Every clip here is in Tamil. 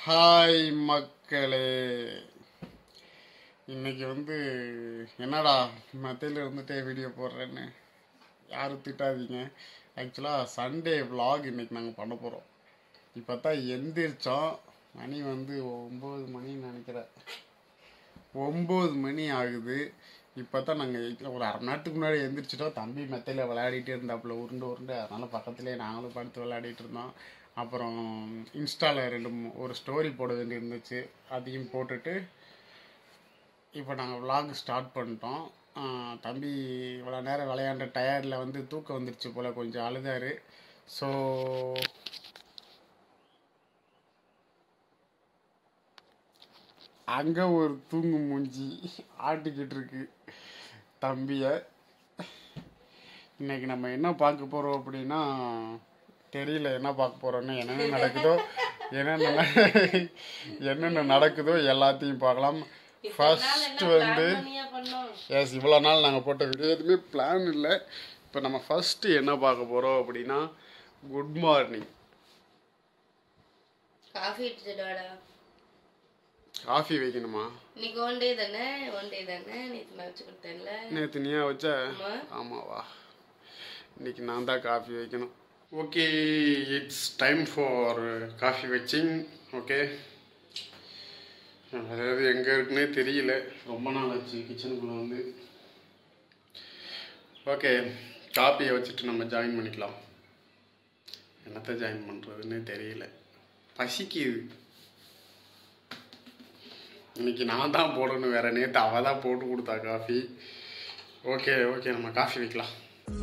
ஹாய் மக்களே இன்னைக்கு வந்து என்னடா மத்தியில் இருந்துட்டே வீடியோ போடுறேன்னு யாரும் திட்டாதீங்க ஆக்சுவலாக சண்டே vlog இன்னைக்கு நாங்கள் பண்ண போகிறோம் இப்போ தான் எந்திரிச்சோம் மணி வந்து ஒம்பது மணின்னு நினைக்கிறேன் ஒம்பது மணி ஆகுது இப்போ தான் நாங்கள் ஒரு அரை மணி நேரத்துக்கு முன்னாடி எந்திரிச்சிட்டோம் தம்பி மெத்தையில் விளையாடிட்டே இருந்தாப்புல உருண்டு உருண்டு அதனால் பக்கத்துலேயே நாங்களும் படுத்து விளையாடிட்டு இருந்தோம் அப்புறம் இன்ஸ்டாவில் ரெண்டு மூ- ஒரு ஸ்டோரி போட வேண்டி இருந்துச்சு அதையும் போட்டுட்டு இப்போ நாங்கள் vlog ஸ்டார்ட் பண்ணிட்டோம் ஆஹ் தம்பி இவ்வளோ நேரம் விளையாண்ட டயர்டில் வந்து தூக்கம் வந்துருச்சு போல் கொஞ்சம் அழுதாரு ஸோ அங்கே ஒரு தூங்கு மூஞ்சி ஆட்டிக்கிட்டு இருக்கு தம்பியை இன்னைக்கு நம்ம என்ன பார்க்க போகிறோம் அப்படின்னா தெரியல என்ன பார்க்க போகிறோன்னு என்னென்ன நடக்குதோ என்னென்ன ந- என்னென்ன நடக்குதோ எல்லாத்தையும் பார்க்கலாம் ஃபர்ஸ்ட் வந்து எஸ் இவ்வளோ நாள் நாங்கள் போட்ட வீடியோ எதுவுமே பிளான் இல்லை இப்போ நம்ம ஃபர்ஸ்ட்டு என்ன பார்க்க போகிறோம் அப்படின்னா குட் மார்னிங் காஃபி எடுத்துட்டு வாடா காஃபி வைக்கணுமா இன்னைக்கு ஒன் டே தானே ஒன் டே தானே நேற்று நான் வச்சு கொடுத்தேன்ல நேற்று நீயா வச்ச ஆமா. ஆமாவா இன்னைக்கு நான் தான் காஃபி வைக்கணும் okay it's time for coffee வச்சிங் ஓகே அதாவது எங்கே இருக்குன்னே தெரியல ரொம்ப நாள் ஆச்சு கிச்சனுக்குள்ளே வந்து ஓகே காப்பியை வச்சுட்டு நம்ம ஜாயின் பண்ணிக்கலாம் என்னத்தை ஜாயின் பண்ணுறதுன்னே தெரியல பசிக்குது இன்னைக்கு நான் தான் போடணும் வேற நேற்று அவள் தான் போட்டு கொடுத்தா காஃபி ஓகே ஓகே நம்ம காஃபி வைக்கலாம்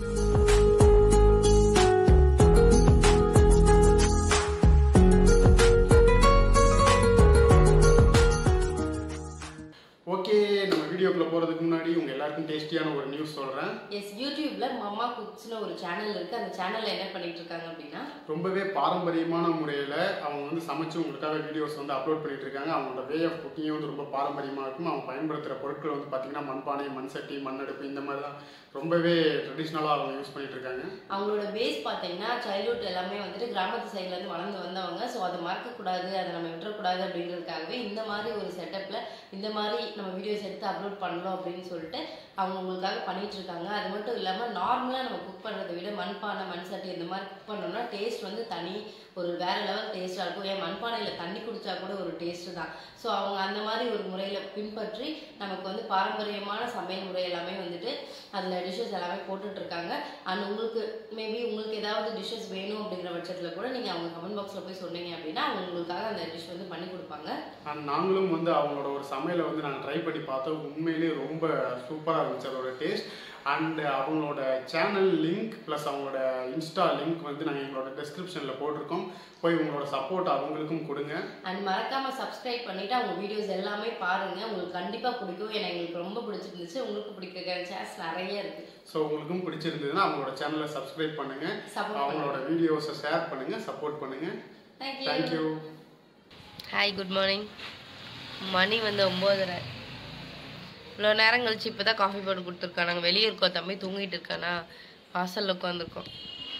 ஓகே நம்ம வீடியோக்குள்ள போகிறதுக்கு முன்னாடி உங்கள் எல்லாருக்கும் டேஸ்டியான ஒரு நியூஸ் சொல்கிறேன் எஸ் யூடியூப்ல மம்மா குக்ஸ்னு ஒரு சேனல் இருக்கு அந்த சேனல்ல என்ன பண்ணிட்டு இருக்காங்க அப்படின்னா ரொம்பவே பாரம்பரியமான முறையில் அவங்க வந்து சமைச்சு உங்களுக்காக வீடியோஸ் வந்து அப்லோட் பண்ணிட்டு இருக்காங்க அவங்களோட வே ஆஃப் குக்கிங்கே வந்து ரொம்ப பாரம்பரியமாக இருக்கும் அவங்க பயன்படுத்துகிற பொருட்கள் வந்து பார்த்தீங்கன்னா மண்பானை மண் சட்டி மண்ணடுப்பு இந்த மாதிரி தான் ரொம்பவே ட்ரெடிஷ்னலாக அவங்க யூஸ் பண்ணிட்டு இருக்காங்க அவங்களோட பேஸ் பார்த்தீங்கன்னா சைல்ட்ஹுட் எல்லாமே வந்துட்டு கிராமத்து சைட்ல இருந்து வளர்ந்து வந்தவங்க ஸோ அதை மறக்கக்கூடாது அதை நம்ம விட்டுறக்கூடாது அப்படிங்கிறதுக்காகவே இந்த மாதிரி ஒரு செட்டப்ல இந்த மாதிரி நம்ம வீடியோஸ் எடுத்து அப்லோட் பண்ணலாம் அப்படின்னு சொல்லிட்டு அவங்க உங்களுக்காக பண்ணிட்டு இருக்காங்க அது மட்டும் இல்லாமல் நார்மலாக நம்ம குக் பண்ணுறதை விட மண்பானை மண் சட்டி இந்த மாதிரி குக் பண்ணோம்னா டேஸ்ட் வந்து தனி ஒரு வேற லெவல் டேஸ்ட்டாக இருக்கும் ஏன் மண்பானையில் தண்ணி குடிச்சா கூட ஒரு டேஸ்ட்டு தான் ஸோ அவங்க அந்த மாதிரி ஒரு முறையில் பின்பற்றி நமக்கு வந்து பாரம்பரியமான சமையல் முறை எல்லாமே வந்துட்டு அதில் டிஷ்ஷஸ் எல்லாமே போட்டுட்டு இருக்காங்க அண்ட் உங்களுக்கு மேபி உங்களுக்கு ஏதாவது டிஷ்ஷஸ் வேணும் அப்படிங்கிற பட்சத்தில் கூட நீங்கள் அவங்க கமெண்ட் பாக்ஸில் போய் சொன்னீங்க அப்படின்னா அவங்க உங்களுக்காக அந்த டிஷ் வந்து பண்ணி கொடுப்பாங்க அண்ட் நாங்களும் வந்து அவங்களோட ஒரு சமையலை வந்து நாங்கள் ட்ரை பண்ணி பார்த்தோம் உண்மையிலேயே ரொம்ப சூப்பராக இருந்துச்சு அதோட டேஸ்ட் அண்ட் அவங்களோட சேனல் லிங்க் ப்ளஸ் அவங்களோட இன்ஸ்டா லிங்க் வந்து நாங்கள் எங்களோட டிஸ்கிரிப்ஷனில் போட்டிருக்கோம் போய் உங்களோட சப்போர்ட் அவங்களுக்கும் கொடுங்க அண்ட் மறக்காம சப்ஸ்கிரைப் பண்ணிட்டு அவங்க வீடியோஸ் எல்லாமே பாருங்க உங்களுக்கு கண்டிப்பாக பிடிக்கும் ஏன்னா எங்களுக்கு ரொம்ப பிடிச்சிருந்துச்சு உங்களுக்கு பிடிக்கிற சான்ஸ் நிறைய இருக்கு ஸோ உங்களுக்கும் பிடிச்சிருந்ததுன்னா அவங்களோட சேனலை சப்ஸ்கிரைப் பண்ணுங்கள் சப்போர்ட் அவங்களோட வீடியோஸை ஷேர் பண்ணுங்கள் சப்போர்ட் பண்ணுங்கள் thank you thank you hi good morning மணி வந்து ஒம்போதரை இவ்வளோ நேரம் கழிச்சு இப்போ தான் காஃபி போட்டு கொடுத்துருக்கோம் நாங்கள் வெளியே இருக்கோம் தம்பி தூங்கிட்டு இருக்கானா வாசலில் உட்காந்துருக்கோம்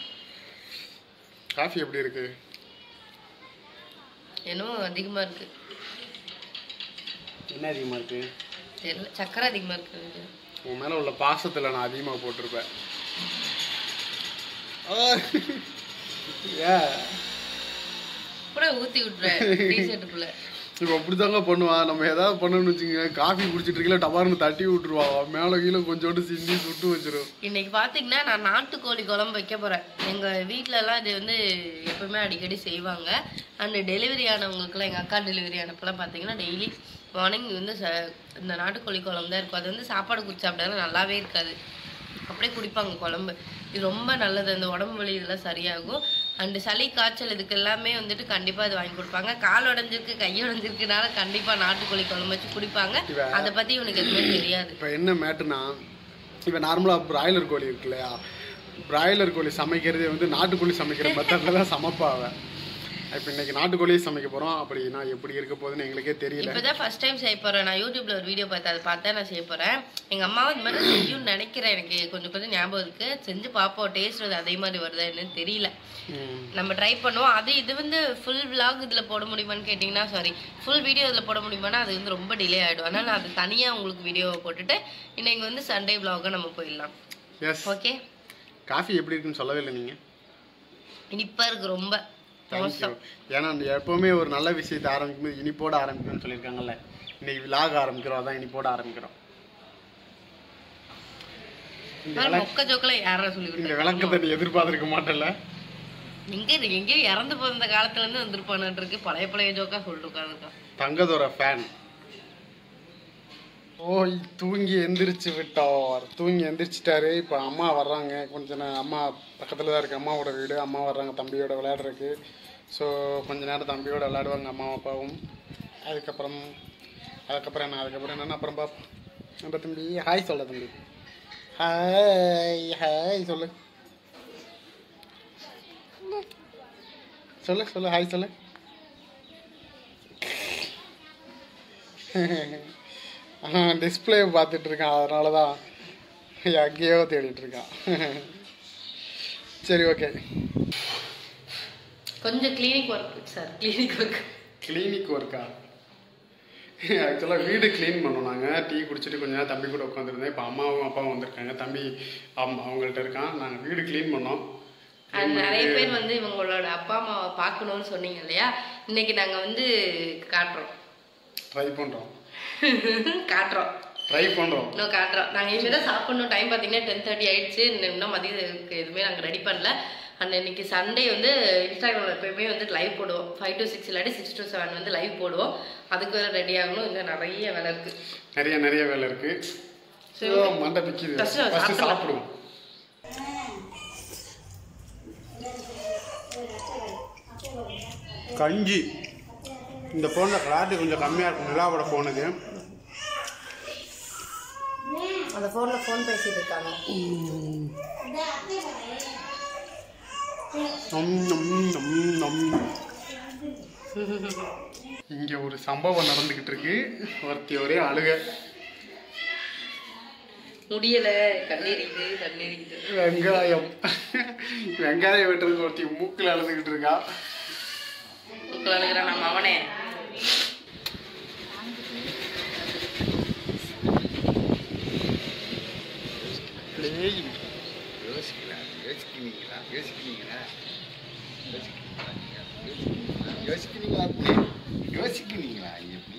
காஃபி எப்படி இருக்கு என்னமோ அதிகமாக இருக்கு என்ன அதிகமாக இருக்கு தெரியல சக்கரை அதிகமாக இருக்கு உன் மேலே உள்ள பாசத்தில் நான் அதிகமாக போட்டிருப்பேன் ஏ கூட ஊற்றி விட்றேன் டிஷர்ட்டுக்குள்ளே இப்போ அப்படிதாங்க பண்ணுவான் நம்ம ஏதாவது பண்ணணும்னு வச்சுங்க காஃபி குடிச்சிட்டு இருக்கல டபார்னு தட்டி விட்டுருவான் மேலே கீழே கொஞ்சோண்டு சிந்தி சுட்டு வச்சிரும் இன்னைக்கு பார்த்தீங்கன்னா நான் நாட்டுக்கோழி குழம்பு வைக்க போகிறேன் எங்கள் வீட்டிலலாம் இது வந்து எப்பவுமே அடிக்கடி செய்வாங்க அண்ட் டெலிவரி ஆனவங்களுக்குலாம் எங்கள் அக்கா டெலிவரி ஆனப்பெல்லாம் பார்த்தீங்கன்னா டெய்லி மார்னிங் வந்து ச இந்த நாட்டுக்கோழி குழம்பு தான் இருக்கும் அது வந்து சாப்பாடு குடிச்சா அப்படின்னா நல்லாவே இருக்காது அப்படியே குடிப்பாங்க குழம்பு இது ரொம்ப நல்லது அந்த உடம்பு வலி இதெல்லாம் சரியாகும் அண்டு சளி காய்ச்சல் இதுக்கு எல்லாமே வந்துட்டு கண்டிப்பாக இது வாங்கி கொடுப்பாங்க கால் உடஞ்சிருக்கு கை உடஞ்சிருக்குனால கண்டிப்பாக நாட்டுக்கோழி குழம்பு வச்சு குடிப்பாங்க இவ- அதை பற்றி இவனுக்கு எதுவுமே தெரியாது இப்போ என்ன மேட்டுனா இப்போ நார்மலாக பிராய்லர் கோழி இருக்கு இல்லையா பிராய்லர் கோழி சமைக்கிறதே வந்து நாட்டுக்கோழி சமைக்கிற மெத்தடில் தான் சமைப்பாவ இப்போ இன்னைக்கு நாட்டுக்கோழியே சமைக்க போகிறோம் அப்படின்னா எப்படி இருக்க போகுதுன்னு எங்களுக்கே தெரியல இப்பதான் ஃபர்ஸ்ட் டைம் செய்ய போறேன் நான் யூடியூப்ல ஒரு வீடியோ பார்த்து அதை பார்த்தா நான் செய்ய போறேன் எங்க அம்மாவும் இந்த மாதிரி செய்யும்னு நினைக்கிறேன் எனக்கு கொஞ்சம் கொஞ்சம் ஞாபகம் இருக்கு செஞ்சு பார்ப்போம் டேஸ்ட் வந்து அதே மாதிரி வருதா என்னன்னு தெரியல ம். நம்ம ட்ரை பண்ணுவோம் அது இது வந்து ஃபுல் vlog இதுல போட முடியுமான்னு கேட்டிங்கன்னா சாரி ஃபுல் வீடியோ இதுல போட முடியுமானா அது வந்து ரொம்ப டிலே ஆயிடும் அதனால நான் அது தனியா உங்களுக்கு வீடியோவை போட்டுட்டு இன்னைக்கு வந்து சண்டே vlog நம்ம போயிடலாம் எஸ் ஓகே காஃபி எப்படி இருக்குன்னு சொல்லவே இல்லை நீங்கள் இனிப்பா இருக்கு ரொம்ப தேங்க்யூ ஏன்னா எப்போவுமே ஒரு நல்ல விஷயத்தை ஆரம்பிக்கும்போது இனிப்போட ஆரம்பிக்கணும்னு சொல்லியிருக்காங்கல்ல இன்னைக்கு விலாக ஆரம்பிக்கிறோம் அதான் இனிப்போட ஆரம்பிக்கிறோம் இந்த மாதிரி விளக்கு- மொக்க ஜோக்கெல்லாம் யாரும் சொல்லி இந்த கொடுத்தாங்க விளக்கத்தை நீ எதிர்பார்த்திருக்க மாட்டேல்ல எங்க எங்கேயோ இறந்து போயிருந்த காலத்துல இருந்து வந்திருப்பானுட்டு இருக்கு பழைய பழைய ஜோக்கா சொல்லிட்டு உட்காந்துருக்கான் தங்கதோர ஃபேன் ஓய் தூங்கி எந்திரிச்சு விட்டார் தூங்கி எந்திரிச்சிட்டாரு இப்போ அம்மா வர்றாங்க கொஞ்ச நேரம் அம்மா பக்கத்தில் தான் இருக்குது அம்மாவோட வீடு அம்மா வர்றாங்க தம்பியோட விளையாடுறதுக்கு ஸோ கொஞ்ச நேரம் தம்பியோட விளையாடுவாங்க அம்மா அப்பாவும் அதுக்கப்புறம் அதுக்கப்புறம் என்ன அதுக்கப்புறம் என்னென்ன அப்புறம் பார்ப்போம் நம்ம தம்பி ஹாய் சொல்ல தம்பி ஹாய் ஹாய் சொல்லு சொல்லு சொல்லு ஹாய் சொல்லு டிஸ்பிளே பார்த்துட்டு இருக்கான் அதனால தான் எங்கேயோ தேடிட்டு இருக்கான் சரி ஓகே கொஞ்சம் clinic work sir clinic work clinic ஒர்க்கா ஆக்சுவலாக வீடு க்ளீன் பண்ணோம் நாங்கள் டீ குடிச்சிட்டு கொஞ்ச நேரம் தம்பி கூட உட்காந்துருந்தேன் இப்போ அம்மாவும் அப்பாவும் வந்திருக்காங்க தம்பி அம்மா அவங்கள்ட்ட இருக்கான் நாங்கள் வீடு க்ளீன் பண்ணோம் அது நிறைய பேர் வந்து இவங்களோட அப்பா அம்மாவை பார்க்கணும்னு சொன்னீங்க இல்லையா இன்னைக்கு நாங்க வந்து காட்டுறோம் ட்ரை பண்ணுறோம் காட்டுறோம் ட்ரை பண்ணுறோம் இன்னும் காட்டுறோம் நாங்கள் இனிமேல் தான் சாப்பிடணும் டைம் பார்த்தீங்கன்னா டென் தேர்ட்டி ஆயிடுச்சு இன்னும் இன்னும் மதியத்துக்கு எதுவுமே நாங்கள் ரெடி பண்ணல அண்ட் இன்னைக்கு சண்டே வந்து இன்ஸ்டாகிராமில் எப்பயுமே வந்து லைவ் போடுவோம் ஃபைவ் டு சிக்ஸ் இல்லாட்டி சிக்ஸ் டு செவன் வந்து லைவ் போடுவோம் அதுக்கு வேறு ரெடி ஆகணும் இன்னும் நிறைய வேலை இருக்கு நிறைய நிறைய வேலை இருக்கு சரி, ஸோ மண்டை பிக்குது First ஃபஸ்ட்டு சாப்பிடலாம். சாப்பிடுவோம் கஞ்சி இந்த ஃபோனில் கிளாரிட்டி கொஞ்சம் கம்மியாக இருக்கும் நிலாவோட ஃபோனுக்கு அந்த ஃபோனில் ஃபோன் பேசிட்டு இருக்காங்க நம் நம் நம் நம் இங்கே ஒரு சம்பவம் நடந்துக்கிட்டு இருக்கு ஒருத்தி ஒரே அழுக முடியலை கண்ணீரிக்குது கண்ணீரிக்குது வெங்காயம் வெங்காயம் வெட்டுறதுக்கு ஒருத்தி மூக்கில் அழுதுகிட்டு இருக்கா உங்களை அழுகிற நம்ம அவனே பிளேயிங் யோசிக்கலாம் யோசிக்கிறீங்களா யோசிக்கிறீங்களா யோசிக்கிறீங்களா யோசிக்கிறீங்களா அப்படி யோசிக்கிறீங்களா எப்படி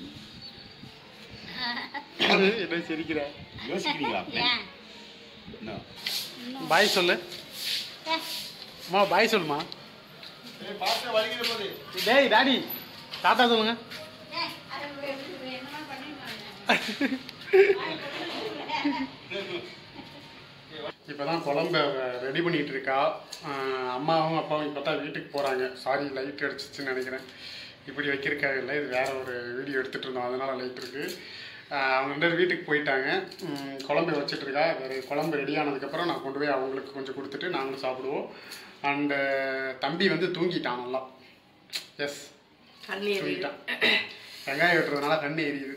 என்ன சிரிக்கிற யோசிக்கிறீங்களா அப்படி No. பாய் சொல்லு அம்மா பாய் சொல்லுமா டேய் டாடி தாத்தா சொல்லுங்க இப்போதான் குழம்ப ரெடி பண்ணிட்டு இருக்கா ஆஹ் அம்மாவும் அப்பாவும் இப்போ தான் வீட்டுக்கு போகிறாங்க சாரி லைட் அடிச்சிச்சுன்னு நினைக்கிறேன் இப்படி வைக்கிறக்காக இல்லை இது வேற ஒரு வீடியோ எடுத்துகிட்டு இருந்தோம் அதனால லைட் இருக்கு ஆஹ் அவங்க ரெண்டு பேரும் வீட்டுக்கு போயிட்டாங்க உம் குழம்பு வச்சிட்டு இருக்கா வேறு குழம்பு ரெடி ஆனதுக்கப்புறம் நான் கொண்டு போய் அவங்களுக்கு கொஞ்சம் கொடுத்துட்டு நாங்களும் சாப்பிடுவோம் அண்டு தம்பி வந்து தூங்கிட்டான் நல்லா எஸ் கண்ணீர் தூங்கிட்டான் வெங்காயம் வெட்டுறதுனால கண்ணு எரியுது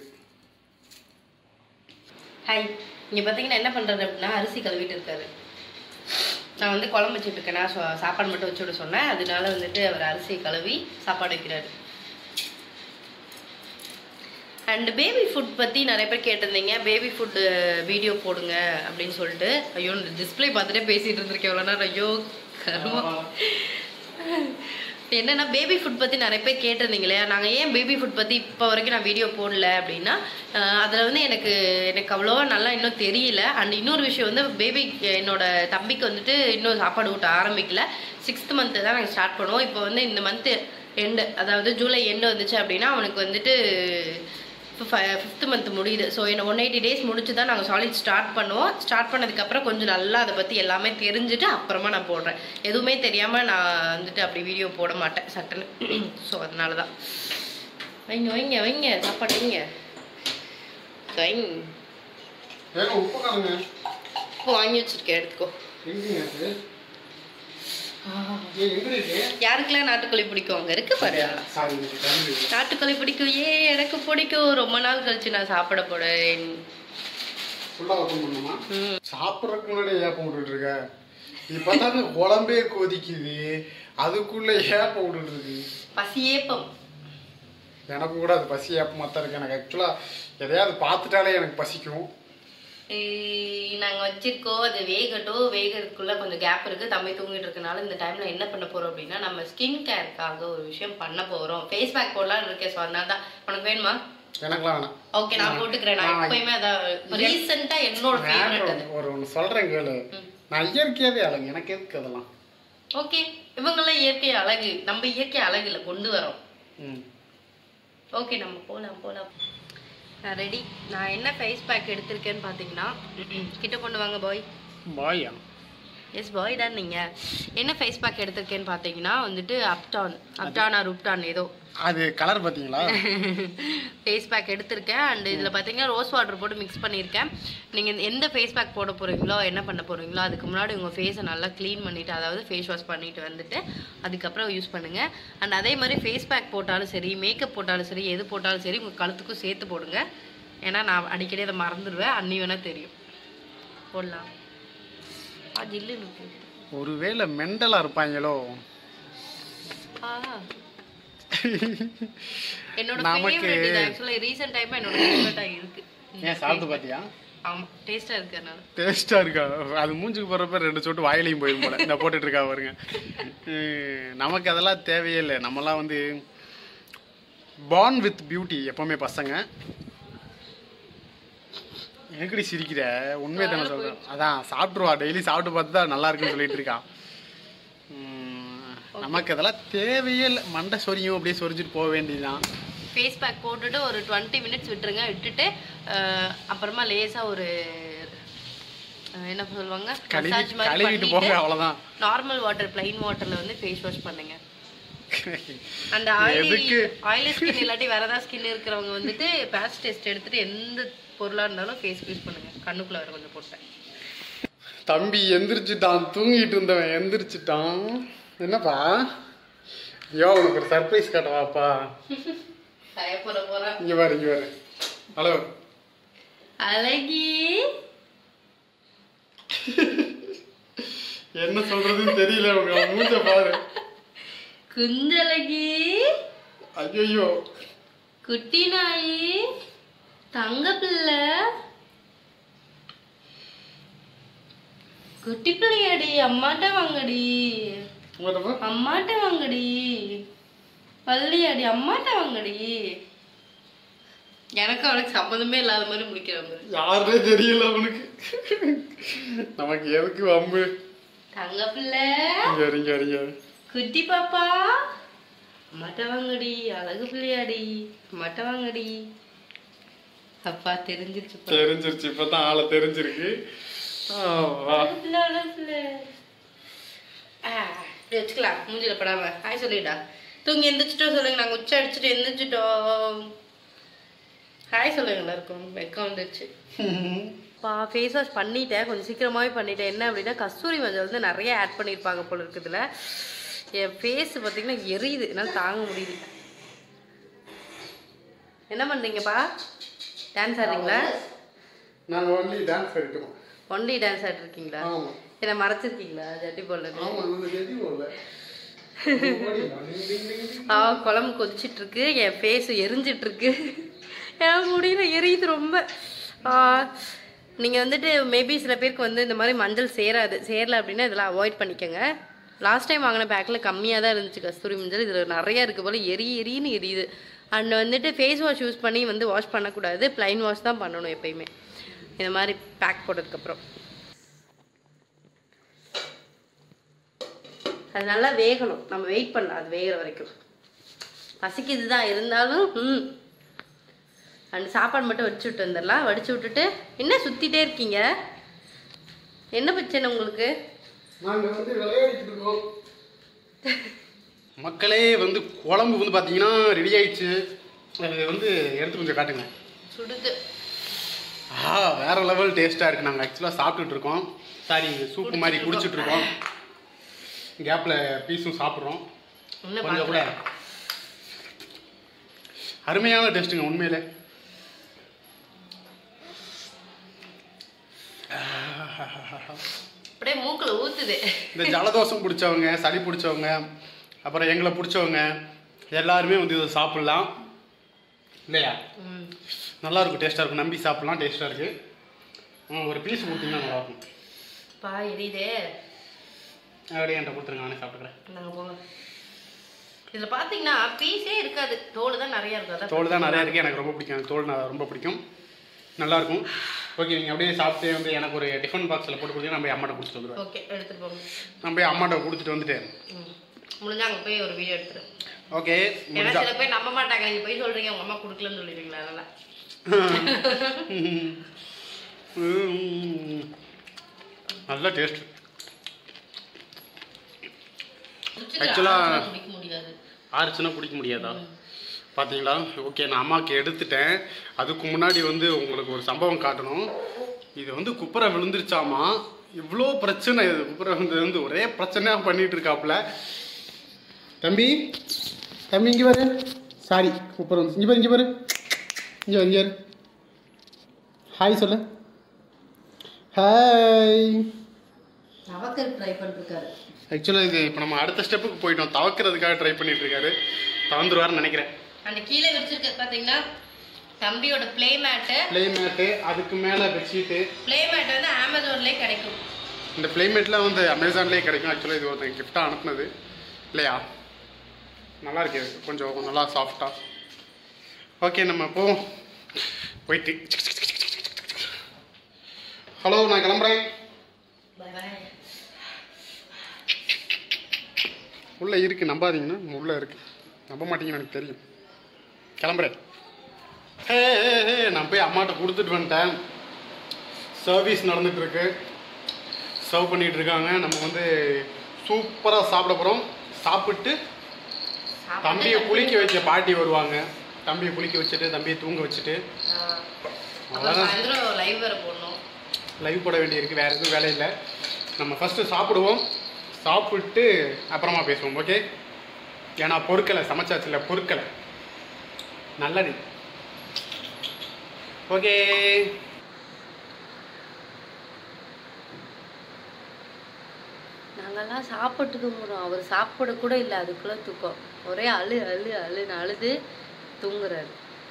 ஹாய் இங்கே பார்த்தீங்கன்னா என்ன பண்ணுறது அப்படின்னா அரிசி கழுவிட்டு இருக்காரு நான் வந்து குழம்பு வச்சுட்டு இருக்கேன் நான் சா- சாப்பாடு மட்டும் வச்சு விட சொன்னேன் அதனால வந்துட்டு அவர் அரிசி கழுவி சாப்பாடு வைக்கிறாரு அண்ட் பேபி ஃபுட் பற்றி நிறைய பேர் கேட்டிருந்தீங்க பேபி ஃபுட்டு வீடியோ போடுங்க அப்படின்னு சொல்லிட்டு ஐயோ டிஸ்ப்ளே பார்த்துட்டே பேசிகிட்டு இருந்திருக்கேன் எவ்வளோ நேரம் ஐயோ கருமம் என்னன்னா பேபி ஃபுட் பற்றி நிறைய பேர் கேட்டிருந்தீங்க இல்லையா நாங்கள் ஏன் பேபி ஃபுட் பற்றி இப்போ வரைக்கும் நான் வீடியோ போடல அப்படின்னா அதில் வந்து எனக்கு எனக்கு அவ்வளோவா நல்லா இன்னும் தெரியல அண்ட் இன்னொரு விஷயம் வந்து பேபி என்னோட தம்பிக்கு வந்துட்டு இன்னும் சாப்பாடு ஊட்ட ஆரம்பிக்கல சிக்ஸ்த் மந்த்து தான் நாங்கள் ஸ்டார்ட் பண்ணுவோம் இப்போ வந்து இந்த மந்த்து எண்டு அதாவது ஜூலை எண்டு வந்துச்சு அப்படின்னா அவனுக்கு வந்துட்டு ஃபிஃப்த் மந்த் முடியுது ஸோ என்ன ஒன் எயிட்டி டேஸ் முடிச்சு தான் நாங்கள் சாலிட் ஸ்டார்ட் பண்ணுவோம் ஸ்டார்ட் பண்ணதுக்கப்புறம் கொஞ்சம் நல்லா அதை பற்றி எல்லாமே தெரிஞ்சுட்டு அப்புறமா நான் போடுறேன் எதுவுமே தெரியாமல் நான் வந்துட்டு அப்படி வீடியோ போட மாட்டேன் சட்டுன்னு ஸோ அதனால தான் வைங்க வைங்க வைங்க சாப்பாடு வைங்க வைங்க வேகம் உப்பு காணுங்க இப்போ வாங்கி வச்சிருக்கேன் எடுத்துக்கோ எங்கேங்க அது ஏய், எங்க இருக்கு? யாருக்கெல்லாம் நாட்டுக்கோழி பிடிக்கும் அங்க இருக்கு பாரு சாரி, எனக்கு time இல்லை. நாட்டுக்கோழி பிடிக்கும் ஏ எனக்கு பிடிக்கும் ரொம்ப நாள் கழிச்சு நான் சாப்பிட போறேன் Full ஆ open பண்ணணுமா? ம். சாப்பிட்றதுக்கு முன்னாடி ஏப்பம் விட்டுட்டு இருக்க இப்பதானே குழம்பே கொதிக்குது அதுக்குள்ள ஏப்பம் விட்டுட்டு இருக்கு பசியேப்பம் எனக்கு கூட அது பசி ஏப்பமாக தான் இருக்கு எனக்கு ஆக்சுவலா எதையாவது பார்த்துட்டாலே எனக்கு பசிக்கும் ஏய், நாங்க வச்சிருக்கோம் அது வேகட்டும் வேகிறதுக்குள்ள கொஞ்சம் கேப் இருக்கு தம்பி தூங்கிட்டு இருக்கனால இந்த டைம்ல என்ன பண்ண போறோம் அப்படின்னா நம்ம ஸ்கின் கேருக்காக ஒரு விஷயம் பண்ண போறோம் ஃபேஸ் பேக் போடலாம்னு இருக்கேன் ஸோ அதனால தான் உனக்கு வேணுமா எனக்குலாம் வேணாம் ஓகே நான் போட்டுக்கிறேன் நான் நான் எப்பயுமே அதான் ரீசெண்டா என்னோட ஃபேவரட் அது நான் ஒரு ஒன்று சொல்கிறேன் கேளு நான் இயற்கையாகவே அழகு எனக்கு எதுக்கு அதெல்லாம் ஓகே இவங்கெல்லாம் இயற்கை அழகு நம்ம இயற்கை அழகுல கொண்டு வரோம் ம் ஓகே நம்ம போலாம் போலாம் நான் ரெடி நான் என்ன ஃபேஸ் பேக் எடுத்திருக்கேன்னு பார்த்தீங்கன்னா கிட்ட கொண்டு வாங்க பாய் பாயா எஸ் பாய் தான் நீங்கள் என்ன ஃபேஸ் பேக் எடுத்திருக்கேன்னு பார்த்தீங்கன்னா வந்துட்டு அப்டான் அப்டான் ஆர் உப்டான் ஏதோ அது கலர் பார்த்தீங்களா ஃபேஸ் பேக் எடுத்திருக்கேன் அண்ட் இதில் பார்த்தீங்கன்னா ரோஸ் வாட்டர் போட்டு மிக்ஸ் பண்ணியிருக்கேன் நீங்கள் எந்த ஃபேஸ் பேக் போட போகிறீங்களோ என்ன பண்ண போகிறீங்களோ அதுக்கு முன்னாடி உங்கள் ஃபேஸை நல்லா க்ளீன் பண்ணிவிட்டு அதாவது ஃபேஸ் வாஷ் பண்ணிட்டு வந்துட்டு அதுக்கப்புறம் யூஸ் பண்ணுங்கள் அண்ட் அதே மாதிரி ஃபேஸ் பேக் போட்டாலும் சரி மேக்கப் போட்டாலும் சரி எது போட்டாலும் சரி உங்கள் கழுத்துக்கும் சேர்த்து போடுங்க ஏன்னா நான் அடிக்கடி அதை மறந்துடுவேன் அன்னி வேணால் தெரியும் போடலாம் ஆ ஜில்லுன்னு இருக்கு. ஒருவேளை மெண்டலாக இருப்பாங்களோ ஆ என்னோட நமக்கு- ஃபேவரட் இது ஆக்சுவலாக ரீசெண்ட் டைமாக என்னோட ஃபேவரட்டாக இருக்கு ஏன் சாப்பிட்டு பார்த்தியா ஆமாம் டேஸ்ட்டாக இருக்கு அதனால டேஸ்டா இருக்கா அது மூஞ்சுக்கு போடுறப்ப ரெண்டு சொட்டு வாயிலையும் போயிடும் போல இந்த போட்டுட்டு இருக்கா பாருங்க உம், நமக்கு அதெல்லாம் தேவையே இல்லை நம்மலாம் வந்து பார்ன் வித் பியூட்டி எப்பவுமே பசங்க எங்கடி சிரிக்கிற உண்மையை தானே சொல்றேன் அதான் சாப்பிட்ருவா டெய்லி சாப்பிட்டு பார்த்து தான் நல்லா இருக்குன்னு சொல்லிட்டு இருக்கா உம், நமக்கு அதெல்லாம் தேவையே இல்லை மண்டை சொரியும் அப்படியே சொரிஞ்சிட்டு போக வேண்டியதுதான் ஃபேஸ் பேக் போட்டுட்டு ஒரு டுவெண்ட்டி மினிட்ஸ் விட்டுருங்க விட்டுட்டு அஹ், அப்புறமா லேசாக ஒரு அஹ், என்ன சொல்லுவாங்க கழுவி மசாஜ் மாதிரி கழுவிட்டு போக பண்ணிட்டு அவ்வளோதான் நார்மல் வாட்டர் plain வாட்டர்ல வந்து ஃபேஸ் வாஷ் பண்ணுங்க அந்த ஆயிலி எதுக்கு? ஆயிலி ஸ்கின் இல்லாட்டி வேற ஏதாவது ஸ்கின் இருக்கிறவங்க வந்துட்டு பேட்ச் டெஸ்ட் எடுத்துட்டு எந்த பொருளா இருந்தாலும் ஃபேஸ் யூஸ் பண்ணுங்க கண்ணுக்குள்ள வேற கொஞ்சம் போட்டேன் தம்பி எந்திரிச்சிட்டான் தூங்கிட்டு இருந்தவன் எந்திரிச்சிட்டான் என்னப்பா ஐயோ உனக்கு ஒரு சர்ப்ரைஸ் காட்டவாப்பா பயப்பட போறேன் இங்க பாரு இங்க பாரு ஹலோ அழகி என்ன சொல்றதுன்னு தெரியல உங்க மூஞ்ச பாரு குஞ்சழகி ஐயோ குட்டி நாயி தங்க பிள்ளை குட்டி பிள்ளையாடி அம்மாட்ட வாங்கடி அம்மாட்ட வாங்கடி பள்ளியாடி அம்மாட்ட வாங்கடி எனக்கு அவனுக்கு சம்மந்தமே இல்லாத மாதிரி முடிக்கிற மாதிரி யாருனே தெரியல அவனுக்கு நமக்கு எதுக்கு வம்பு தங்க பிள்ளை இங்க இரு, இங்க இரு, இங்க இரு. குட்டி பாப்பா அம்மாட்ட வாங்கடி அழகு பிள்ளையாடி அம்மாட்ட வாங்கடி அப்பா தெரிஞ்சிருச்சு பா. தெரிஞ்சிருச்சு இப்பதான் ஆளை தெரிஞ்சிருக்கு ஆ, வா. அழகு பிள்ளை அழகு பிள்ளை ஆ, இப்படி வச்சுக்கலாம் மூஞ்சில படாம ஹாய் சொல்லிடா தூங்கி எந்திரிச்சிட்டோம் சொல்லுங்க நாங்க உச்ச அடிச்சுட்டு எந்திரிச்சிட்டோம் ஹாய் சொல்லுங்க எல்லாருக்கும் வெக்கம் வந்துருச்சு பா ஃபேஸ் வாஷ் பண்ணிட்டேன் கொஞ்சம் சீக்கிரமாகவே பண்ணிட்டேன் என்ன அப்படின்னா கஸ்தூரி மஞ்சள் வந்து நிறைய ஆட் பண்ணியிருப்பாங்க போல இருக்குதுல என் ஃபேஸ் பார்த்தீங்கன்னா எரியுது என்னால் தாங்க முடியல என்ன பண்ணுறீங்கப்பா டான்ஸ் ஆடுறீங்களா நாங்க ஒன்லி டான்ஸ் ஆடிட்டோம் ஒன்லி டான்ஸ் ஆடிருக்கீங்களா ஆமா என்ன மறைச்சிருக்கீங்களா ஜட்டி போடலன்னு ஆமா இது எதுவும் இல்ல ஆ குழம்பு கொதிச்சிட்டு இருக்கு என் ஃபேஸ் எரிஞ்சிட்டு இருக்கு எனக்கு முடியல எரியுது ரொம்ப நீங்கள் வந்துட்டு மேபி சில பேருக்கு வந்து இந்த மாதிரி மஞ்சள் சேராது சேரல அப்படின்னா இதெல்லாம் அவாய்ட் பண்ணிக்கோங்க லாஸ்ட் டைம் வாங்கின பேக்கில் கம்மியாக தான் இருந்துச்சு கஸ்தூரி மஞ்சள் இதில் நிறைய இருக்குது போல் எரி எரின்னு எரியுது அண்ட் வந்துட்டு ஃபேஸ் வாஷ் யூஸ் பண்ணி வந்து வாஷ் பண்ணக்கூடாது ப்ளைன் வாஷ் தான் பண்ணணும் எப்பயுமே இந்த மாதிரி பேக் போட்டதுக்கப்புறம் அது நல்லா வேகணும் நம்ம வெயிட் பண்ணலாம் அது வேகிற வரைக்கும் பசிக்குது தான் இருந்தாலும் ம் அந்த சாப்பாடு மட்டும் வடிச்சு விட்டு வந்துடலாம் வடிச்சு விட்டுட்டு என்ன சுற்றிட்டே இருக்கீங்க என்ன பிரச்சனை உங்களுக்கு நாங்க வந்து விளையாடிட்டு இருக்கோம் மக்களே வந்து குழம்பு வந்து பாத்தீங்கன்னா ரெடி ஆயிடுச்சு அது வந்து எடுத்து கொஞ்சம் காட்டுங்க சுடுது ஆ வேற லெவல் டேஸ்டா இருக்கு நாங்க ஆக்சுவலா சாப்பிட்டுட்டு இருக்கோம் சாரி சூப்பு மாதிரி குடிச்சிட்டு இருக்கோம் கேப்பில் பீஸும் சாப்பிட்றோம் இன்னும் கொஞ்சம் கூட பார்க்கல. அருமையான டேஸ்ட்டுங்க உண்மையிலே அப்படியே மூக்குல ஊத்துது இந்த ஜலதோஷம் பிடிச்சவங்க சளி பிடிச்சவங்க அப்புறம் எங்களை பிடிச்சவங்க எல்லாருமே வந்து இதை சாப்பிட்லாம் இல்லையா ம். நல்லா இருக்கும் டேஸ்ட்டாக இருக்கும் நம்பி சாப்பிட்லாம் டேஸ்ட்டாக இருக்குது ம், ஒரு பீஸ் கொடுத்தீங்கன்னா நல்லா இருக்கும் பா எரியுதே அப்படியே என்கிட்ட கொடுத்துருங்க நானே சாப்பிட்டுக்கிறேன் நாங்க போங்க இதுல பாத்தீங்கன்னா பீஸே இருக்காது தோல் தான் நிறைய இருக்கும் அதான் தோல் தான் நிறையா இருக்குது எனக்கு ரொம்ப பிடிக்கும் அந்த தோல் நான் ரொம்ப பிடிக்கும் நல்லாயிருக்கும் ஓகே நீங்கள் அப்படியே சாப்பிட்டு வந்து எனக்கு ஒரு டிஃபன் பாக்ஸில் போட்டு கொடுத்தீங்கன்னா நம்ம போய் அம்மாட்ட கொடுத்துட்டு வந்துடுவேன் ஓகே எடுத்துட்டு போங்க நான் போய் அம்மாட்ட கொடுத்துட்டு வந்துட்டு ம். முடிஞ்சா அங்க போய் ஒரு வீடியோ எடுத்துரு ஓகே ஏன்னா முடிஞ்சா சில பேர் நம்ப மாட்டாங்க நீங்க போய் சொல்றீங்க உங்க அம்மா கொடுக்கலன்னு சொல்லிடுவீங்களா அதனால ம். நல்ல டேஸ்ட் Actually- ஆக்சுவலா குடிக்க முடியாது ஆறுச்சுன்னா குடிக்க முடியாதா பார்த்தீங்களா ஓகே நான் அம்மாவுக்கு எடுத்துட்டேன் அதுக்கு முன்னாடி வந்து உங்களுக்கு ஒரு சம்பவம் காட்டணும் இது வந்து குப்புரை விழுந்துருச்சாமா இவ்வளோ பிரச்சனை இது குப்புரை வந்து வந்து ஒரே பிரச்சனையாக பண்ணிட்டு இருக்காப்புல தம்பி தம்பி இங்கே பாரு சாரி குப்புரை வந்து இங்கே பாரு இங்கே பாரு இங்கே இங்கே பாரு ஹாய் சொல்லு ஹாய் நவக்கல் ட்ரை பண்ணிருக்காரு ஆக்சுவலாக இது இப்போ நம்ம அடுத்த ஸ்டெப்புக்கு போயிட்டோம் தவக்கிறதுக்காக ட்ரை பண்ணிட்டு இருக்காரு தவந்துருவாருன்னு நினைக்கிறேன் அந்த கீழே விரிச்சிருக்க பாத்தீங்கன்னா தம்பியோட ப்ளே மேட்டு ப்ளே மேட்டு அதுக்கு மேலே பெட்ஷீட்டு ப்ளே மேட் வந்து அமேசான்லயே கிடைக்கும் இந்த பிளேமேட்லாம் வந்து அமேசான்லேயே கிடைக்கும் ஆக்சுவலாக இது ஒருத்தன் கிஃப்டாக அனுப்புனது இல்லையா நல்லா இருக்கு இது. கொஞ்சம் நல்லா சாஃப்டாக ஓகே நம்ம போவோம் போயிட்டு ஹலோ நான் கிளம்புறேன் பை பை உள்ளே இருக்குது நம்பாதீங்கன்னா உள்ளே இருக்குது நம்ப மாட்டீங்கன்னு எனக்கு தெரியும் கிளம்புறேன் ஹே ஹே, ஹே நான் போய் அம்மாட்ட கொடுத்துட்டு வந்துட்டேன் சர்வீஸ் நடந்துட்டு இருக்கு சர்வ் பண்ணிட்டு இருக்காங்க நம்ம வந்து சூப்பராக சாப்பிட போகிறோம் சாப்பிட்டு தம்பியை குளிக்க வைக்க பாட்டி வருவாங்க தம்பியை குளிக்க வச்சுட்டு தம்பியை தூங்க வச்சுட்டு அப்புறம் சாயந்தரம் லைவ் வேற போடணும் லைவ் போட வேண்டியிருக்கு வேறு எதுவும் வேலை இல்லை நம்ம ஃபஸ்ட்டு சாப்பிடுவோம் சாப்பிட்டு அப்புறமா பேசுவோம் ஓகே ஏன்னா பொறுக்கலை சமைச்சாச்சுல பொறுக்கலை நல்லது ஓகே நாங்கெல்லாம் சாப்பிட்டு தூங்குறோம் அவர் சாப்பிட கூட இல்லை அதுக்குள்ள தூக்கம் ஒரே அழு அழு அழுன்னு அழுது தூங்குறாரு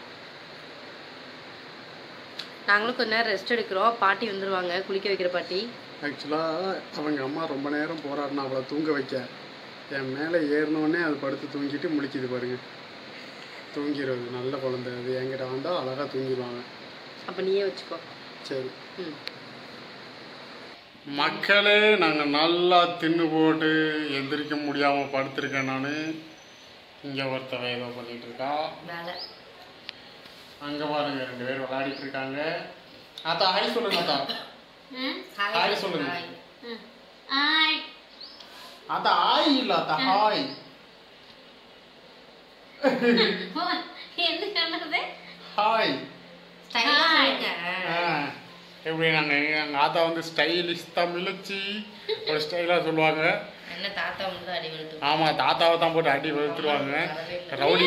நாங்களும் கொஞ்ச நேரம் ரெஸ்ட் எடுக்கிறோம் பாட்டி வந்துருவாங்க குளிக்க வைக்கிற பாட்டி ஆக்சுவலாக அவங்க அம்மா ரொம்ப நேரம் போராடினா அவளை தூங்க வைக்க என் மேலே ஏறினோடனே அது படுத்து தூங்கிட்டு முழிக்குது பாருங்க தூங்கிடுறது நல்ல குழந்தை அது என்கிட்ட வந்தால் அழகாக தூங்கிடுவாங்க அப்ப நீயே வச்சுக்கோ சரி ம் மக்களே நாங்கள் நல்லா தின்னு போட்டு எந்திரிக்க முடியாமல் படுத்திருக்கேன் நான் இங்கே ஒருத்தவன் ஏதோ பண்ணிட்டு இருக்கா வேலை அங்கே பாருங்க ரெண்டு பேர் விளையாடிட்டு இருக்காங்க அத்தா ஹாய் சொல்லுங்க அத்தா ஹாய் சொல்லுங்க ஹாய் அத்தா ஹாய் இல்லை அத்தா ஹாய் என்ன சொன்னது ஹாய் ஸ்டைலாக ஆ, எப்படி நாங்கள் எங்கள் ஆத்தா வந்து ஸ்டைலிஷ் தமிழச்சி ஒரு ஸ்டைலாக சொல்லுவாங்க என்ன தாத்தா வந்து அடி விழுத்து ஆமாம் தாத்தாவை தான் போட்டு அடி வெளுத்துருவாங்க ரவுடி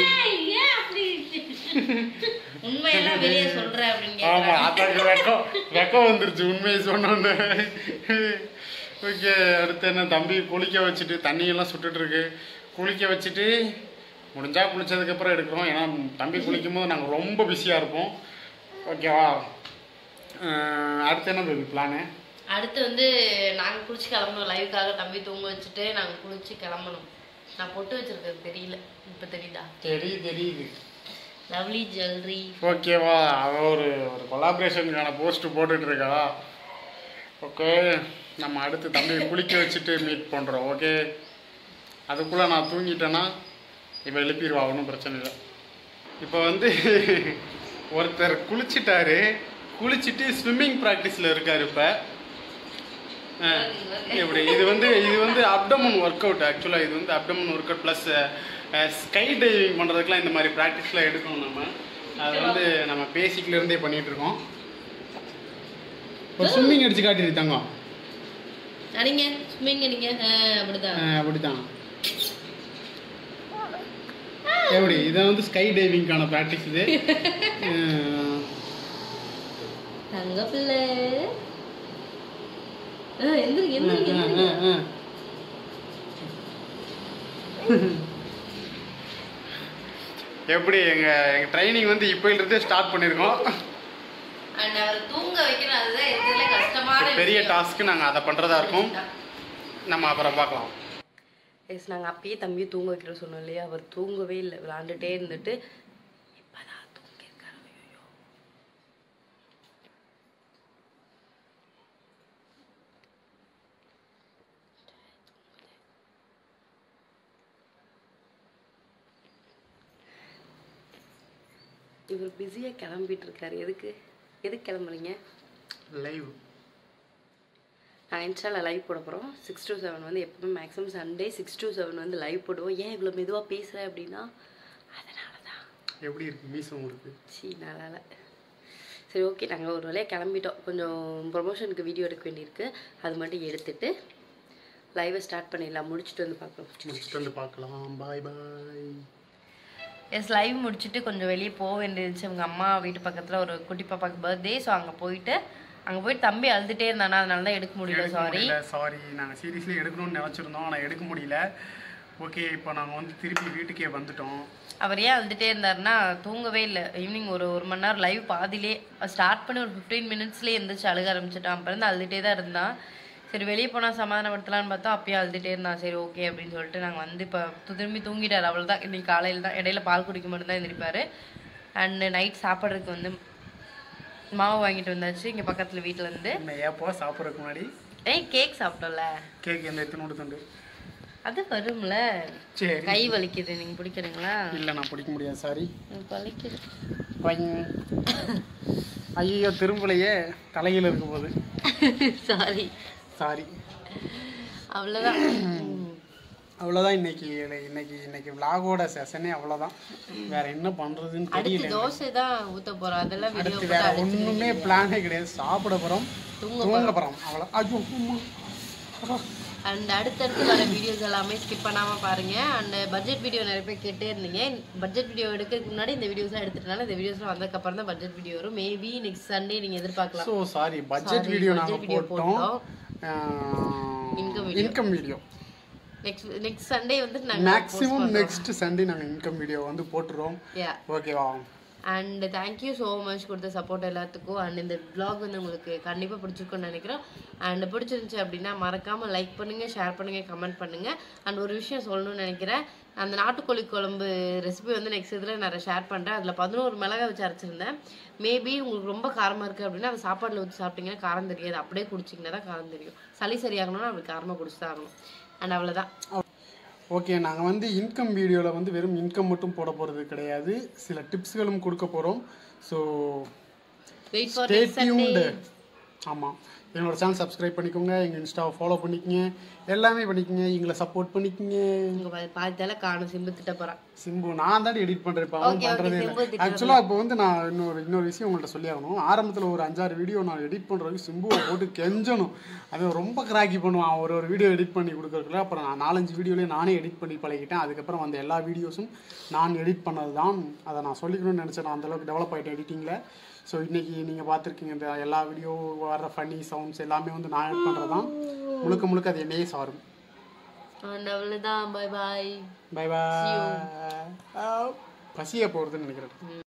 உண்மையெல்லாம் வெளியே சொல்ற அப்படின்னு ஆமா கேக்குறாங்க. அத்தாக்கு வெக்கம் வெக்கம் வந்துருச்சு உண்மையை சொன்னோன்னு ஓகே அடுத்து என்ன தம்பி குளிக்க வச்சுட்டு தண்ணியெல்லாம் சுட்டுட்டு இருக்கு குளிக்க வச்சுட்டு முடிஞ்சா குளிச்சதுக்கப்புறம் எடுக்கிறோம் ஏன்னா தம்பி குளிக்கும் போது நாங்கள் ரொம்ப பிஸியாக இருப்போம் ஓகேவா அஹ் அடுத்து என்ன பேபி பிளானு அடுத்து வந்து நாங்க குளிச்சு கிளம்பணும் லைவுக்காக தம்பி தூங்க வச்சுட்டு நாங்க குளிச்சு கிளம்பணும் நான் பொட்டு வச்சிருக்கிறது தெரியல இப்ப தெரியுதா தெரியுது தெரியுது லவ்லி ஜுவல்லரி ஓகேவா அவ ஒரு ஒரு கொலாபரேஷனுக்கான போஸ்ட் போட்டுட்டு இருக்கா ஓகே நம்ம அடுத்து தம்பி குளிக்க வச்சுட்டு மீட் பண்ணுறோம் ஓகே அதுக்குள்ளே நான் தூங்கிட்டேன்னா இப்போ எழுப்பிடுவா ஒன்றும் பிரச்சனை இல்லை இப்போ வந்து ஒருத்தர் குளிச்சிட்டாரு குளிச்சுட்டு ஸ்விம்மிங் ப்ராக்டிஸில் இருக்கார் இப்போ இப்படி இது வந்து இது வந்து அப்டமன் ஒர்க் அவுட் ஆக்சுவலாக இது வந்து abdomen workout plus sky diving பண்ணுறதுக்குலாம் இந்த மாதிரி ப்ராக்டிஸ்லாம் எடுக்கணும் நம்ம அது வந்து நம்ம பேசிக்ல இருந்தே பண்ணிட்டு இருக்கோம் ஒரு ஸ்விம்மிங் அடிச்சு காட்டிடு தங்கம் அடிங்க ஸ்விம்மிங் நீங்க ஆ, அப்படிதான் அப்படிதான் எப்படி இதை வந்து ஸ்கை டைவிங்கான ப்ராக்டிஸ் இது அஹ், தங்க பிள்ளை ஆ, எந்திரி எந்திரி அஹ், எந்திரி அஹ், அஹ். எப்படி எங்க எங்க ட்ரைனிங் வந்து இப்போலேருந்தே ஸ்டார்ட் பண்ணியிருக்கோம் அண்ட் அவர் தூங்க வைக்கணும் அதுதான் இருக்கிறதுல கஷ்டமான பெரிய விஷயம். டாஸ்க்கு நாங்கள் அதை பண்ணுறதா இருக்கும் நம்ம அப்புறம் பார்க்கலாம் எஸ் நாங்கள் அப்பயே தம்பியை தூங்க வைக்கிற சொன்னோம் இல்லையா அவர் தூங்கவே இல்லை விளாண்டுட்டே இருந்துட்டு இப்பதான் தூங்கியிருக்காரு ஐயோ இவர் பிஸியாக கிளம்பிட்டு இருக்காரு எதுக்கு எதுக்கு கிளம்புறீங்க லைவ் நான் இன்ஸ்டாவில் லைவ் போட போகிறோம் சிக்ஸ் டு செவன் வந்து எப்பவுமே maximum Sunday six to seven வந்து லைவ் போடுவோம் ஏன் இவ்வளோ மெதுவாக பேசுகிறேன் அப்படின்னா அதனால தான் எப்படி இருக்கு மீசம் உங்களுக்கு சீ நல்லா சரி ஓகே நாங்கள் ஒரு வழியாக கிளம்பிட்டோம் கொஞ்சம் ப்ரொமோஷனுக்கு வீடியோ எடுக்க வேண்டியிருக்கு அது மட்டும் எடுத்துட்டு லைவை ஸ்டார்ட் பண்ணிடலாம் முடிச்சுட்டு வந்து பார்க்கலாம் முடிச்சுட்டு வந்து பார்க்கலாம் பாய் பாய் எஸ் லைவ் முடிச்சுட்டு கொஞ்சம் வெளியே போக வேண்டியிருந்துச்சு அவங்க அம்மா வீட்டு பக்கத்தில் ஒரு குட்டி பாப்பாக்கு பர்த்டே ஸோ அங்கே போயிட்டு அங்கே போயிட்டு தம்பி அழுதுகிட்டே இருந்தானா அதனால தான் எடுக்க முடியல சாரி சாரி நாங்கள் சீரியஸ்லி எடுக்கணும்னு நினச்சிருந்தோம் ஆனால் எடுக்க முடியல ஓகே இப்போ நாங்கள் வந்து திருப்பி வீட்டுக்கே வந்துட்டோம் அவர் ஏன் அழுதுகிட்டே இருந்தாருன்னா தூங்கவே இல்லை ஈவினிங் ஒரு ஒரு மணி நேரம் லைவ் பாதிலே ஸ்டார்ட் பண்ணி ஒரு ஃபிஃப்டீன் மினிட்ஸ்லேயே எந்திரிச்சு அழுக ஆரம்பிச்சிட்டான் அப்போ இருந்து அழுதுகிட்டே தான் இருந்தான் சரி வெளியே போனால் சமாதானப்படுத்தலான்னு பார்த்தா அப்பயே அழுதுகிட்டே இருந்தான் சரி ஓகே அப்படின்னு சொல்லிட்டு நாங்கள் வந்து இப்போ திரும்பி தூங்கிட்டார் அவ்வளோதான் இன்னைக்கு காலையில் தான் இடையில பால் குடிக்க மட்டும் தான் எந்திரிப்பார் அண்டு நைட் சாப்பிட்றதுக்கு வந்து மாவு வாங்கிட்டு வந்தாச்சு இங்கே பக்கத்தில் வீட்டில் இருந்து நம்ம ஏப்போ சாப்பிட்றதுக்கு முன்னாடி ஏய் கேக் சாப்பிட்டோம்ல கேக் எந்த எத்தனோடு தண்டு அது வரும்ல சரி கை வலிக்குது நீங்கள் பிடிக்கிறீங்களா இல்லை நான் பிடிக்க முடியாது சாரி எனக்கு வலிக்குது ஐயோ திரும்பலையே தலையில் இருக்க போகுது சாரி சாரி அவ்வளோதான் அவ்வளோதான் இன்னைக்கு இன்னைக்கு இன்னைக்கு விலாகோட செஷனே அவ்வளோதான் வேற என்ன பண்ணுறதுன்னு அடுத்து தெரியல தோசை தான் ஊத்த போறோம் அதெல்லாம் வீடியோ அடுத்து வேற ஒன்றுமே பிளானே கிடையாது சாப்பிட போகிறோம் தூங்க தூங்க போகிறோம் அவ்வளோ ஐயோ அம்மா. அப்பா. அண்ட் அடுத்தடுத்து வர வீடியோஸ் எல்லாமே ஸ்கிப் பண்ணாம பாருங்க அண்ட் பட்ஜெட் வீடியோ நிறைய பேர் கேட்டே இருந்தீங்க பட்ஜெட் வீடியோ எடுக்கிறதுக்கு முன்னாடி இந்த வீடியோஸ் எடுத்துட்டனால இந்த வீடியோஸ்லாம் வந்ததுக்கு அப்புறம் தான் பட்ஜெட் வீடியோ வரும் மேபி நெக்ஸ்ட் சண்டே நீங்க எதிர்பார்க்கலாம் so sorry budget Sorry, video budget நாங்கள் video போட்டோம் Income video. Income video next next Sunday வந்து நாங்க மேக்ஸிமம் நெக்ஸ்ட் சண்டே நாங்கள் இன்கம் வீடியோ வந்து போட்டுருவோம் யா ஓகேவா அண்ட் தேங்க்யூ ஸோ மச் கொடுத்த சப்போர்ட் எல்லாத்துக்கும் அண்ட் இந்த vlog வந்து உங்களுக்கு கண்டிப்பாக பிடிச்சிருக்கும்னு நினைக்கிறோம் அண்ட் பிடிச்சிருந்துச்சு அப்படின்னா மறக்காமல் லைக் பண்ணுங்கள் ஷேர் பண்ணுங்கள் கமெண்ட் பண்ணுங்கள் அண்ட் ஒரு விஷயம் சொல்லணும்னு நினைக்கிறேன் அந்த நாட்டுக்கோழி குழம்பு ரெசிபி வந்து நெக்ஸ்ட் இதில் நான் ஷேர் பண்ணுறேன் அதில் பதினோரு மிளகாய் வச்சு அரைச்சிருந்தேன் மேபி உங்களுக்கு ரொம்ப காரமாக இருக்குது அப்படின்னா அது சாப்பாட்டில் ஊற்றி சாப்பிட்டீங்கன்னா காரம் தெரியாது அப்படியே குடிச்சிங்கன்னா தான் காரம் தெரியும் சளி சரியாகணும்னா அப்படி காரமாக குடிச்சு தான் ஆகணும் அண்ட் அவ்வளோதான் ஓகே நாங்கள் வந்து இன்கம் வீடியோவில் வந்து வெறும் இன்கம் மட்டும் போட போகிறது கிடையாது சில டிப்ஸ்களும் கொடுக்க போகிறோம் so wait for stay next Sunday tuned ஆமாம் என்னோட சேனல் சப்ஸ்கிரைப் பண்ணிக்கோங்க எங்கள் இன்ஸ்டாவை ஃபாலோ பண்ணிக்கங்க எல்லாமே பண்ணிக்கங்க எங்களை சப்போர்ட் பண்ணிக்கங்க உங்கள் பாதி தலை காணும் சிம்பு திட்ட போகிறான் சிம்பு நான் தான் எடிட் பண்ணுறேன் இப்போ அவன் Okay, okay, பண்ணுறதே சிம்பு இல்லை திட்டுறது. ஆக்சுவலாக இப்போ வந்து நான் இன்னொரு இன்னொரு விஷயம் உங்கள்கிட்ட சொல்லி ஆகணும் ஆரம்பத்தில் ஒரு அஞ்சாறு வீடியோ நான் எடிட் பண்ணுறதுக்கு சிம்புவை போட்டு கெஞ்சணும் அது ரொம்ப கிராக்கி பண்ணுவான் ஒரு ஒரு வீடியோ எடிட் பண்ணி கொடுக்கறதுல அப்புறம் நான் நாலஞ்சு வீடியோலேயே நானே எடிட் பண்ணி பழகிட்டேன் அதுக்கப்புறம் அந்த எல்லா வீடியோஸும் நான் எடிட் பண்ணது தான் அதை நான் சொல்லிக்கணும்னு நினச்சேன் நான் அந்தளவுக்கு டெவலப் ஆகிட்டேன் எடிட்டிங்கில் ஸோ இன்றைக்கி நீங்கள் பார்த்துருக்கீங்க இந்த எல்லா வீடியோ வர ஃபன்னி சவுண்ட்ஸ் எல்லாமே வந்து நான் எடிட் பண்ணுறது தான் முழுக்க முழுக்க அது என்னையே சாரும் அண்ட் அவ்வளோதான் பாய் பாய் பை பாய் பசிய போகிறதுன்னு நினைக்கிறேன்